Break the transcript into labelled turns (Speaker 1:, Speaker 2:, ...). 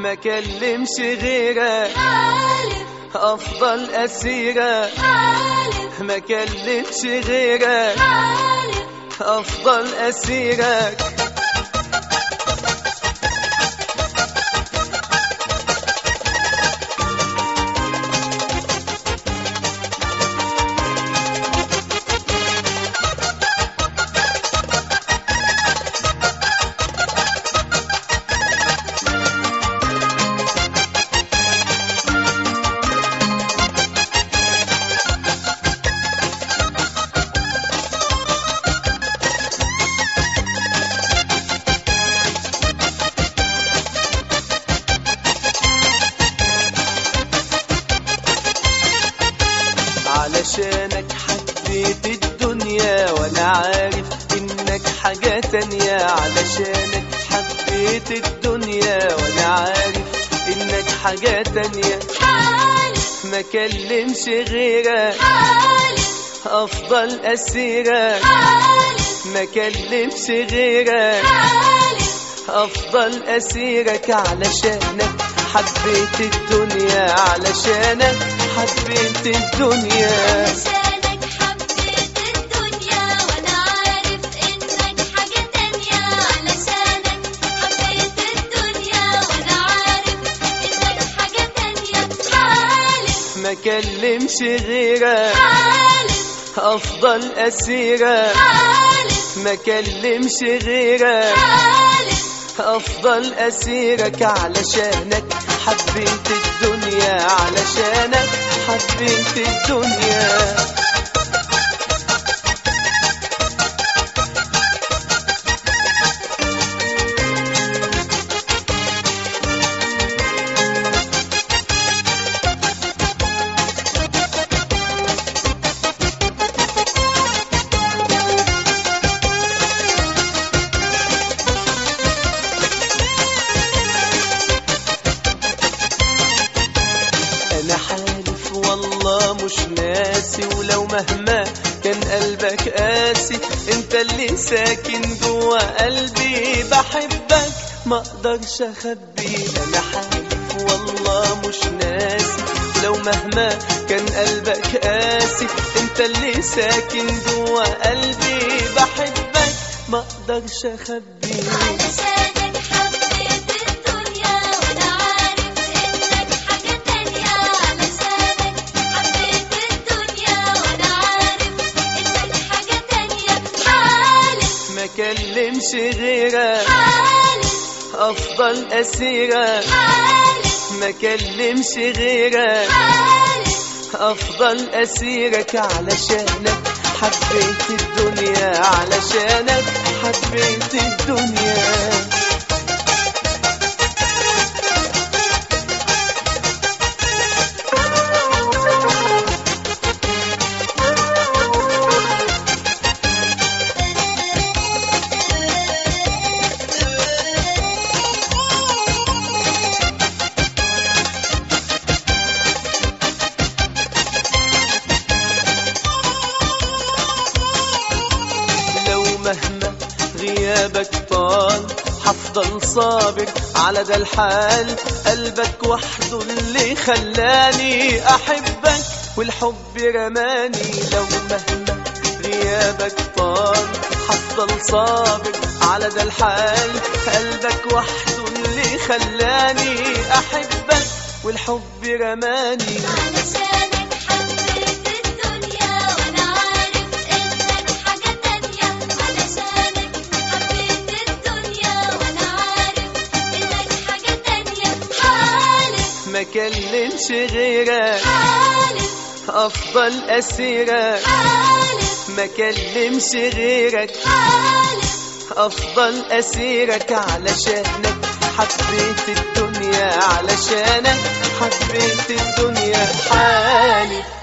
Speaker 1: ما كلمش غيرك
Speaker 2: حالف
Speaker 1: افضل اسيرك
Speaker 2: حالف
Speaker 1: ما كلمش غيرك
Speaker 2: حالف
Speaker 1: افضل اسيرك علشانك حبيت الدنيا وانا عارف انك حاجة تانية علشانك حبيت الدنيا وانا عارف انك حاجة تانية
Speaker 2: حالف
Speaker 1: ما كلمش غيرك
Speaker 2: حالف
Speaker 1: افضل اسيرك
Speaker 2: حالف
Speaker 1: ما كلمش غيرك
Speaker 2: حالف
Speaker 1: افضل اسيرك علشانك حبيت الدنيا علشانك حبيت الدنيا
Speaker 2: علشانك حبيت الدنيا وانا عارف انك حاجة تانية علشانك حبيت الدنيا وانا عارف انك حاجة تانية حالف
Speaker 1: ما كلمش غيرك
Speaker 2: حالف
Speaker 1: افضل اسيرك
Speaker 2: حالف
Speaker 1: ما كلمش غيرك
Speaker 2: حالف
Speaker 1: افضل اسيرك علشانك حبيت الدنيا علشانك حبيت الدنيا انا حالف والله مش ناسي ولو مهما كان قلبك قاسي انت اللي ساكن جوا قلبي بحبك ما اقدرش اخبي انا حالف والله مش ناسي لو مهما كان قلبك قاسي انت اللي ساكن جوا قلبي بحبك ما اقدرش اخبي
Speaker 2: علشانك حبيت الدنيا وانا عارف انك حاجة تانية علشانك حبيت الدنيا وانا عارف انك حاجة تانية حالف
Speaker 1: ما كلمش غيرك
Speaker 2: حالف
Speaker 1: افضل اسيرك
Speaker 2: حالف
Speaker 1: ما كلمش غيرك
Speaker 2: حالف
Speaker 1: افضل اسيرك علشانك حبيت الدنيا علشانك حبيت الدنيا لو مهما غيابك طال هفضل صابر على ده الحال قلبك وحده اللي خلاني احبك والحب رماني لو مهما غيابك طال هفضل صابر على ده الحال قلبك وحده اللي خلاني احبك والحب رماني
Speaker 2: علشانك حبيت الدنيا وانا عارف انك حاجة تانية علشانك حبيت الدنيا وانا عارف انك حاجة تانية حالف
Speaker 1: ما كلمش غيرك
Speaker 2: حالف
Speaker 1: افضل اسيرك
Speaker 2: حالف
Speaker 1: ما كلمش غيرك
Speaker 2: حالف
Speaker 1: افضل اسيرك علشانك حبيت الدنيا علشانك حبيت الدنيا حالي